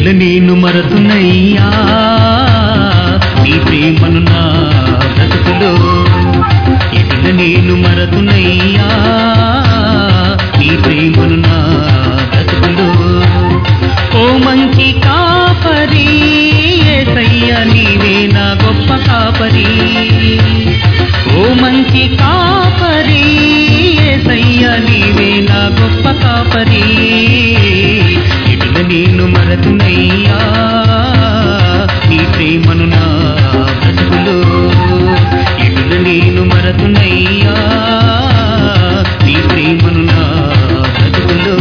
ఎటుల నేను మరతునయ్యా నీ ప్రేమను నా బ్రతుకులో ఎటుల నేను మరతునయ్యా నీ ప్రేమను నా బ్రతుకులో ఓ మంచి కాపరి ఏసయ్య నీవే నా గొప్ప కాపరి ఓ మంచి కాపరి ఏసయ్య నీవే నా గొప్ప కాపరి ఇటుల నేను మరతునయ్యా నీ ప్రేమను నా బ్రతుకులో ఇటుల నేను మరతునయ్యా నీ ప్రేమను నా బ్రతుకులో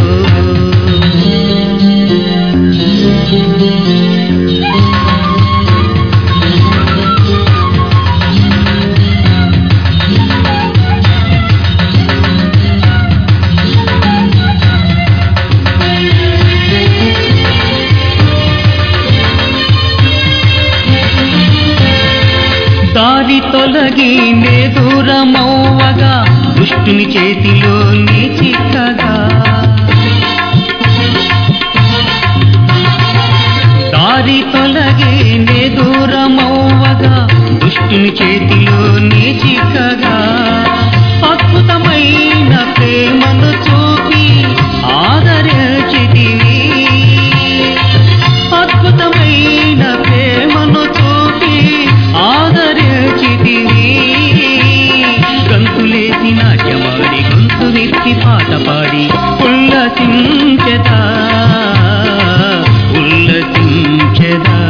దారి తొలగి నే దూరమవ్వగా దుష్టుని చేతిలో నీ చిక్కగా దారి తొలగి నే దూరమవ్వగా దుష్టుని చేతిలో నీ చిక్కగా అద్భుతమైన ప్రేమను చూపి ఆదరించితివి అద్భుతమైన ప్రేమను చూపి ఆదరించితివి గంతులేసి నాట్యమాడి గొంతు విప్పి పాట పాడి ఉల్లసించదా ఉల్లసించదా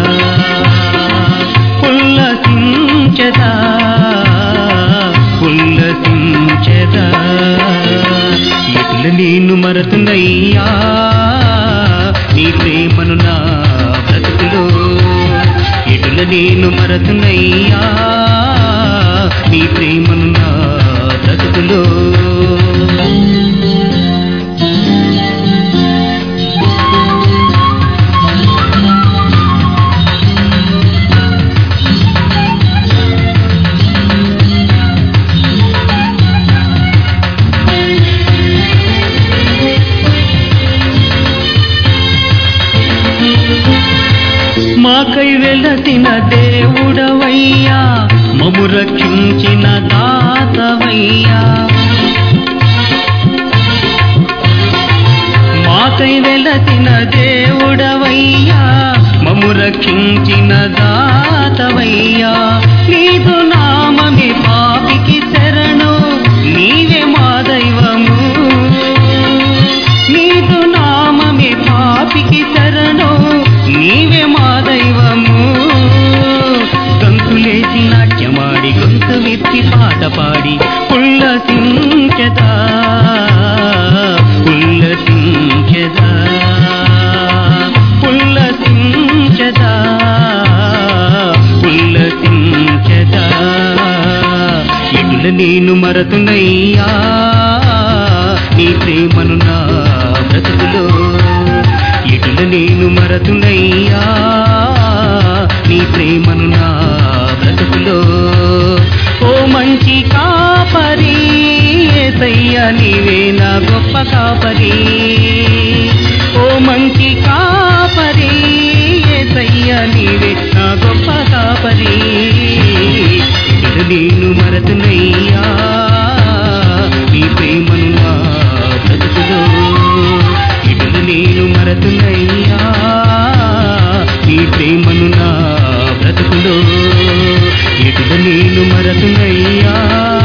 ఉల్లసించదా ఉల్లసించదా ఎట్ల నేను మరతునయ్యా నీ ప్రేమను నా బ్రతుకులో ఎటుల నేను మరతునయ్యా నీ ప్రేమను నా బ్రతుకులో మాకై వెలసిన దేవుడవయ్యా మము రక్షించిన దాతవయ్యా మాకై వెలసిన దేవుడవయ్యా మము రక్షించిన దాతవయ్యా నీదు నామమే పాపికి శరణు నీవే మా దైవము నీదు నామమే పాపికి శరణు నీవే మా దైవము గంతులేసి నాట్యమాడి గొంతు విప్పి పాట పాడి ఉల్లసించదా ఉల్లసించదా ఉల్లసించదా ఉల్లసించదా ఎటుల నేను మరతునయ్యా నీ ప్రేమను నా బ్రతుకులో ఎటుల నేను మరతునయ్యా నీ ప్రేమను నా బ్రతుకులో ఓ మంచి కాపరి ఏసయ్య నీవే నా గొప్ప కాపరి ఓ మంచి కాపరి ఏసయ్య నీవే నా గొప్ప కాపరి ఎటుల నేను మరతునయ్యా నీ ప్రేమను నా బ్రతుకులో ఇటుల నేను మరతునయ్యా నీ ప్రేమను నా బ్రతుకులో ఇటుల నేను మరతునయ్యా